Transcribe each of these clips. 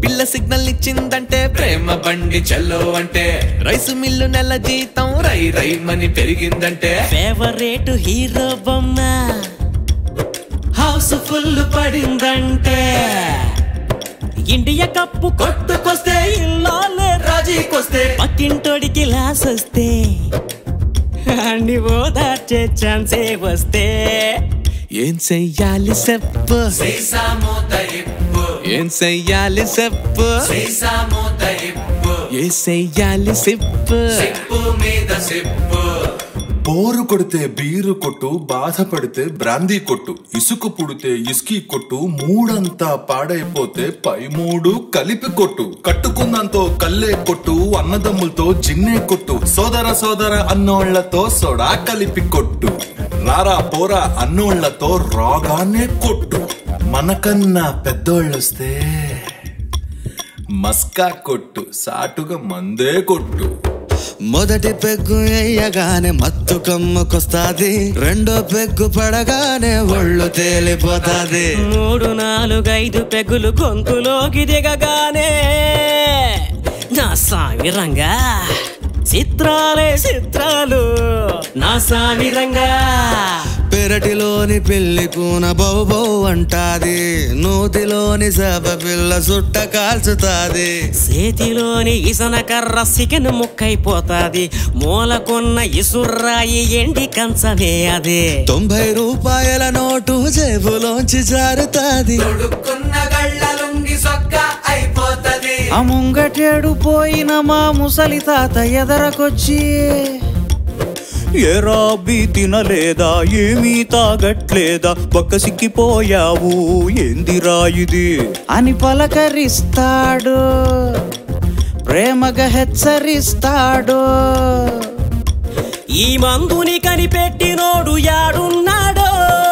పిల్ల సిగ్నల్ ఇచ్చిందంటే ప్రేమ బండి చల్లో అంటే రైసు మిల్లు నెల జీతం రై రై మని పెరిగిందంటే ఫేవరెట్ హీరో బొమ్మ హౌస్ ఫుల్ పడిందంటే ఇండియా కప్పు కొట్టుకొస్తే ఇల్లాలే రాజీకొస్తే పక్కింటోడికి లాస్ వస్తే అన్ని ఓదార్చే ఛాన్సే వస్తే ఏం చెయ్యాలి చెప్పు సీసామూత ఇప్పు ఏం చెయ్యాలి చెప్పు సీసామూత ఇప్పు ఏ చెయ్యాలి చెప్పు సిప్పు మీద సిప్పు బోరు కొడితే బీరు కొట్టు బాధపడితే బ్రాందీ కొట్టు ఇసుకు పుడితే ఇస్కీ కొట్టు మూడంతా పాడైపోతే పై మూడు కలిపి కొట్టు కట్టుకున్నంతో కల్లే కొట్టు అన్నదమ్ములతో జిన్నే కొట్టు సోదర సోదర అన్నోళ్లతో సోడా కలిపి కొట్టు రారా పోరా అన్నోళ్లతో రాగానే కొట్టు మనకన్నా పెద్దోళ్ళొస్తే మస్కా కొట్టు సాటుగా మందే కొట్టు మొదటి పెగ్గు వేయగానే మత్తు కమ్ముకొస్తాది రెండో పెగ్గు పడగానే ఒళ్ళు తేలిపోతాది మూడు నాలుగు ఐదు పెగులు గొంతులోకి దిగగానే నా సామి రంగా చిత్రాలే చిత్రాలు నా సామి రంగా పెరటిలోని పెళ్లి కూన బౌ బౌ అంటాది నూతిలోని సభ పిల్ల సుట్ట కాల్చుతాది చేతిలోని ఇసన కర్ర సికెన్ ముక్కైపోతాది మూలకున్న ఇసుర్రాయి ఎండి కంచమే అదే తొంభై రూపాయల నోటు జేబులోంచి జారుతాది తొడుక్కున్న గళ్ళ లుంగి సొక్క అయిపోతది ఆ ముంగటేడు పోయిన మా ముసలి తాత ఎదరకొచ్చి ఎరాబి తినలేదా ఏమీ తాగట్లేదా పక్క సిక్కిపోయావు ఏందిరా ఇది అని పలకరిస్తాడు ప్రేమగా హెచ్చరిస్తాడు ఈ మందుని కనిపెట్టినోడు యాడున్నాడో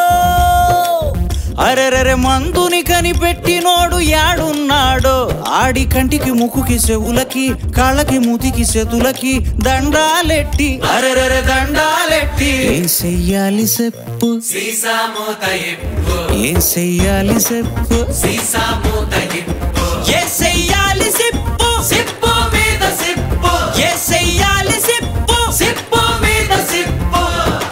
అరెరెరె మందుని కనిపెట్టినోడు యాడున్నాడో ఆడి కంటికి ముక్కుకి చెవులకి కాళ్ళకి మూతికి చేతులకి దండాలెట్టి అరెరెరె దండాలెట్టి ఏం చెయ్యాలి చెప్పు సీసామూత ఇప్పు ఏం చెయ్యాలి చెప్పు సీసామూత ఇప్పు ఏ చెయ్యాలి సిప్పు సిప్పు మీద సిప్పు ఏ చెయ్యాలి సిప్పు సిప్పు మీద సిప్పు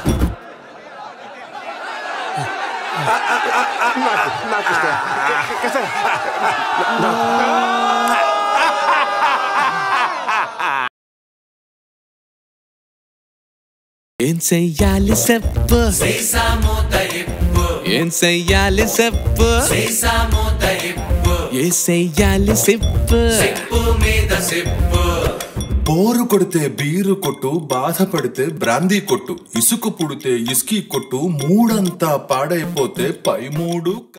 ఏం చెయ్యాలి చెప్పు సీసామూత ఇప్పు ఏం చెయ్యాలి చెప్పు సీసామూత ఇప్పు ఏ చెయ్యాలి చెప్పు సిప్పు మీద సిప్పు బోరు కొడితే బీరు కొట్టు బాధపడితే బ్రాందీ కొట్టు ఇసుకు పుడితే ఇస్కీ కొట్టు మూడంతా పాడైపోతే పై మూడు